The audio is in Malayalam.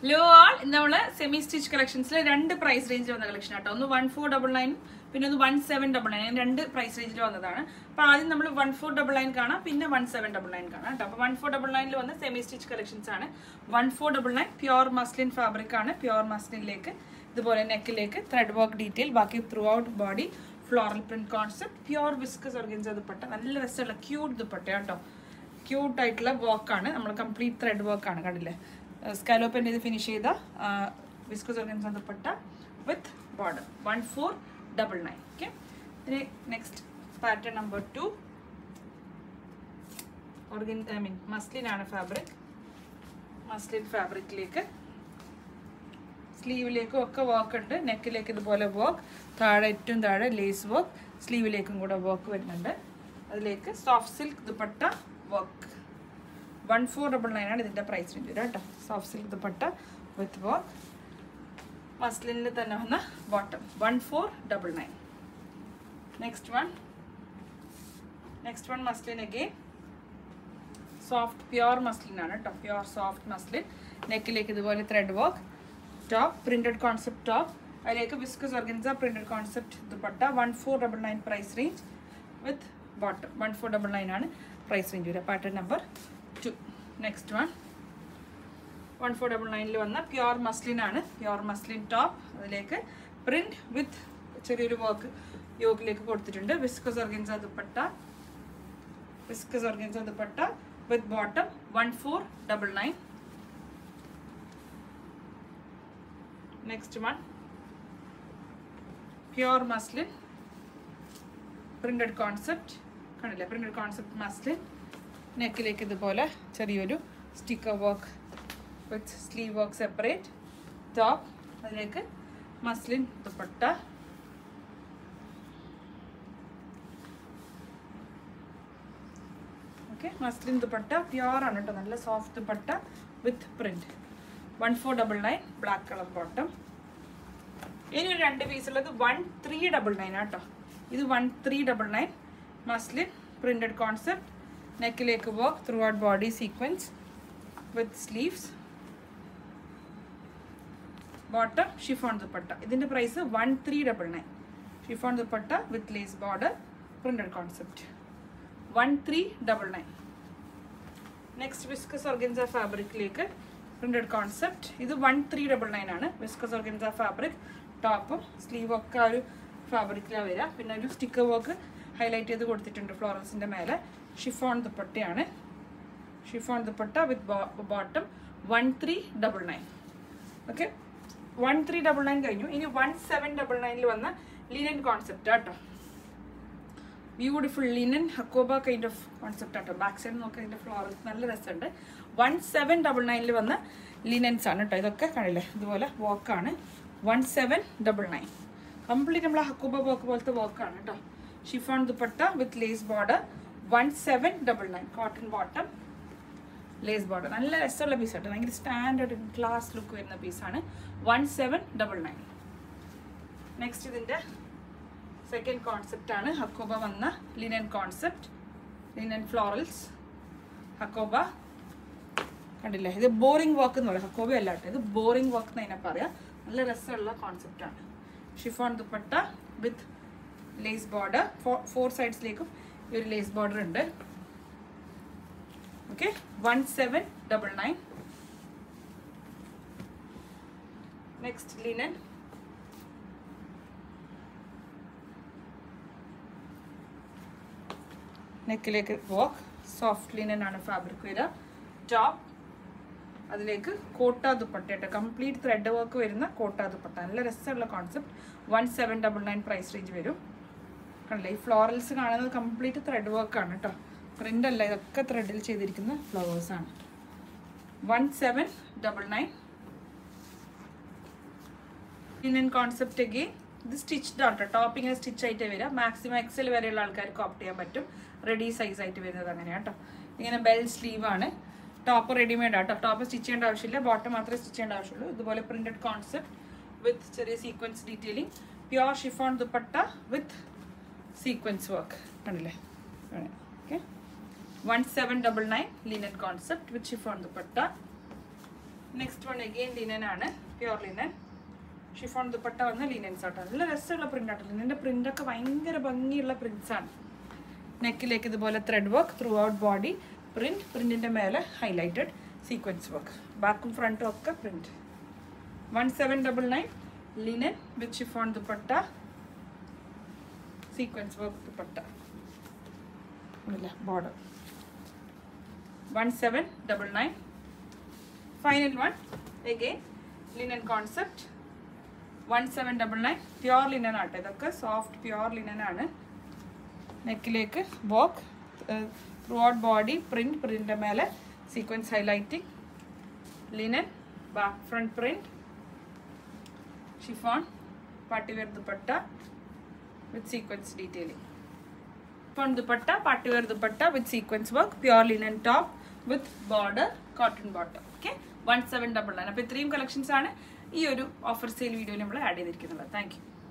ലോ ആൾ നമ്മള് സെമി സ്റ്റിച്ച് കളക്ഷൻസിൽ രണ്ട് പ്രൈസ് റേഞ്ചിൽ വന്ന കളക്ഷൻ ആട്ടോ ഒന്ന് വൺ ഫോർ ഡബിൾ നയനും പിന്നെ ഒന്ന് വൺ സെവൻ ഡബിൾ നയൻ രണ്ട് പ്രൈസ് റേഞ്ചിൽ വന്നതാണ് അപ്പൊ ആദ്യം നമ്മൾ വൺ ഫോർ ഡബിൾ നയൻ കാണാം പിന്നെ വൺ സെവൻ ഡബിൾ നയൻ കാണാം കേട്ടോ അപ്പൊ വൺ ഫോർ ഡബിൾ നയനിൽ വന്ന സെമി സ്റ്റിച്ച് കളക്ഷൻസ് ആണ് one four double nine pure muslin fabric ആണ് പ്യുവർ മസ്ലിനിലേക്ക് ഇതുപോലെ നെക്കിലേക്ക് ത്രെഡ് വർക്ക് ഡീറ്റെയിൽ ബാക്കി throughout body floral print concept pure viscose organza dupatta നല്ല രസമുള്ള ക്യൂട്ട് ദുപ്പട്ട കേട്ടോ ക്യൂട്ട് ആയിട്ടുള്ള വർക്കാണ് നമ്മൾ കംപ്ലീറ്റ് ത്രെഡ് വർക്കാണ് കണ്ടില്ലേ സ്കാലോപ്പിൻ്റെ ഇത് ഫിനിഷ് ചെയ്ത viscose organza dupatta with border one four double nine okay ഇനി next pattern number two organ I mean muslin ആണ് ഫാബ്രിക് മസ്ലിൻ ഫാബ്രിക്കിലേക്ക് സ്ലീവിലേക്കും ഒക്കെ വർക്ക് ഉണ്ട് നെക്കിലേക്ക് ഇതുപോലെ വർക്ക് താഴെ ഏറ്റവും താഴെ ലേസ് വർക്ക് സ്ലീവിലേക്കും കൂടെ വർക്ക് വരുന്നുണ്ട് അതിലേക്ക് soft silk dupatta work one four double nine ആണ് ഇതിൻ്റെ പ്രൈസ് റേഞ്ച് വരിക കേട്ടോ soft silk dupatta with work മസ്ലിനിൽ തന്നെ വന്ന bottom one four double nine next one next one muslin again soft pure muslin ആണ് കേട്ടോ പ്യുവർ സോഫ്റ്റ് മസ്ലിൻ നെക്കിലേക്ക് ഇതുപോലെ thread work top printed concept top അതിലേക്ക് viscose organza printed concept dupatta one four double nine price range with bottom one four double nine ആണ് പ്രൈസ് റേഞ്ച് വരിക pattern number two next one one four double നയനിൽ വന്ന പ്യുവർ മസ്ലിൻ ആണ് പ്യുവർ മസ്ലിൻ ടോപ്പ് അതിലേക്ക് പ്രിന്റ് വിത്ത് ചെറിയൊരു വർക്ക് യോഗിലേക്ക് കൊടുത്തിട്ടുണ്ട് viscose organza dupatta viscose organza dupatta with bottom one four double nine next one pure muslin printed concept കണ്ടില്ലേ പ്രിന്റഡ് കോൺസെപ്റ്റ് മസ്ലിൻ നെക്കിലേക്ക് ഇതുപോലെ ചെറിയൊരു sticker work with sleeve work separate top അതിലേക്ക് muslin dupatta okay muslin dupatta pure ആണ് കേട്ടോ നല്ല soft dupatta with print one four double nine black colour bottom ഇനി ഒരു രണ്ട് പീസ് ഉള്ളത് വൺ ത്രീ ഡബിൾ നയൻ ആട്ടോ ഇത് one three double nine muslin printed concept നെക്കിലേക്ക് work throughout body sequence with sleeves bottom chiffon dupatta ഇതിൻ്റെ price one three double nine chiffon dupatta with lace border printed concept one three double nine next viscose organza ഫാബ്രിക്കിലേക്ക് പ്രിന്റഡ് കോൺസെപ്റ്റ് ഇത് വൺ ത്രീ ഡബിൾ നയൻ ആണ് വിസ്കസ് ഓർഗൻസ ഫാബ്രിക് ടോപ്പും സ്ലീവ് ഒക്കെ ആ ഒരു ഫാബ്രിക്കിലാണ് വരിക പിന്നെ ഒരു സ്റ്റിക്കർ വർക്ക് ഹൈലൈറ്റ് ചെയ്ത് കൊടുത്തിട്ടുണ്ട് ഫ്ലോറൽസിൻ്റെ മേലെ ഷിഫോൺ ദുപ്പട്ടയാണ് chiffon dupatta with bottom one three double nine okay one three double nine കഴിഞ്ഞു ഇനി വൺ സെവൻ ഡബിൾ നയനിൽ വന്ന ലിനൻ കോൺസെപ്റ്റ് കേട്ടോ beautiful linen hakoba kind of concept ആട്ടോ ബാക്ക് സൈഡ് നോക്കി അതിൻ്റെ ഫ്ലോറൽസ് നല്ല രസമുണ്ട് വൺ സെവൻ ഡബിൾ നയനിൽ വന്ന ലിനൻസ് ആണ് കേട്ടോ ഇതൊക്കെ കാണില്ലേ ഇതുപോലെ വർക്കാണ് one seven double nine complete നമ്മൾ ഹക്കോബ വർക്ക് പോലത്തെ വർക്കാണ് കേട്ടോ chiffon dupatta with lace border one seven double nine cotton bottom lace border നല്ല രസമുള്ള പീസ് കേട്ടോ ഭയങ്കര സ്റ്റാൻഡേർഡ് ക്ലാസ് ലുക്ക് വരുന്ന പീസാണ് one seven double nine next ഇതിൻ്റെ സെക്കൻഡ് കോൺസെപ്റ്റ് ആണ് ഹക്കോബ വന്ന linen concept linen florals hakoba കണ്ടില്ലേ ഇത് ബോറിംഗ് വർക്ക് എന്ന് പറയും ഹക്കോബ അല്ല കേട്ടോ ഇത് ബോറിംഗ് വർക്ക് എന്ന് അതിനെ പറയാം നല്ല രസമുള്ള കോൺസെപ്റ്റ് ആണ് chiffon dupatta with lace border four സൈഡ്സിലേക്കും ഈ ഒരു ലേസ് ബോർഡർ ഉണ്ട് okay one seven double nine next linen നെക്കിലേക്ക് വർക്ക് സോഫ്റ്റ് ലിനൻ ആണ് ഫാബ്രിക് വരിക ടോപ്പ് അതിലേക്ക് കോട്ട ദുപ്പട്ട കേട്ടോ കംപ്ലീറ്റ് ത്രെഡ് വർക്ക് വരുന്ന കോട്ട ദുപ്പട്ട നല്ല രസമുള്ള concept one seven double nine price range വരും കണ്ടില്ലേ ഈ ഫ്ലോറൽസ് കാണുന്നത് കംപ്ലീറ്റ് ത്രെഡ് വർക്കാണ് കേട്ടോ പ്രിൻ്റ് അല്ല ഇതൊക്കെ ത്രെഡിൽ ചെയ്തിരിക്കുന്ന ഫ്ലവേഴ്സാണ് one seven double nine linen concept again ഇത് സ്റ്റിച്ച്ഡ് ആട്ടോ ടോപ്പ് ഇങ്ങനെ സ്റ്റിച്ച് ആയിട്ട് വരിക മാക്സിമം എക്സൽ വരെയുള്ള ആൾക്കാർക്ക് ഓപ്റ്റ് ചെയ്യാൻ പറ്റും റെഡി സൈസ് ആയിട്ട് വരുന്നത് അങ്ങനെയാണ് കേട്ടോ ഇങ്ങനെ ബെൽ സ്ലീവ് ആണ് ടോപ്പ് റെഡിമെയ്ഡ് ആട്ടോ ടോപ്പ് സ്റ്റിച്ച് ചെയ്യേണ്ട ആവശ്യമില്ല ബോട്ടം മാത്രമേ സ്റ്റിച്ച് ചെയ്യേണ്ട ആവശ്യമുള്ളൂ ഇതുപോലെ പ്രിന്റഡ് കോൺസെപ്റ്റ് വിത്ത് ചെറിയ sequence detailing pure chiffon dupatta with sequence work കണ്ടില്ലേ okay one seven double nine linen concept with chiffon dupatta next one again linen ആണ് പ്യുവർ ലിനൻ ഷിഫോൺ ദുപ്പട്ട വന്ന ലിനൻസ് ആട്ടോ നല്ല രസമുള്ള പ്രിന്റ് ആട്ടോ ലിനൻ്റെ പ്രിന്റ് ഒക്കെ ഭയങ്കര ഭംഗിയുള്ള പ്രിന്റ്സ് ആണ് നെക്കിലേക്ക് ഇതുപോലെ thread work throughout body print പ്രിന്റിന്റെ മേലെ ഹൈലൈറ്റഡ് സീക്വൻസ് വർക്ക് ബാക്കും ഫ്രണ്ടും ഒക്കെ print one seven double nine linen with chiffon dupatta sequence work dupatta border one seven double nine final one again linen concept one seven double nine pure linen ആട്ടെ ഇതൊക്കെ സോഫ്റ്റ് പ്യുവർ ലിനൻ ആണ് നെക്കിലേക്ക് work throughout body print പ്രിന്റിന്റെ മേലെ sequence highlighting linen back front print chiffon partywear dupatta with sequence detailing chiffon dupatta partywear dupatta with sequence work pure linen top with border cotton bottom okay one seven double nine അപ്പോൾ ഇത്രയും കളക്ഷൻസ് ആണ് ഈ ഒരു ഓഫർ സെയിൽ വീഡിയോയിൽ നമ്മൾ ആഡ് ചെയ്തിരിക്കുന്നത് താങ്ക് യു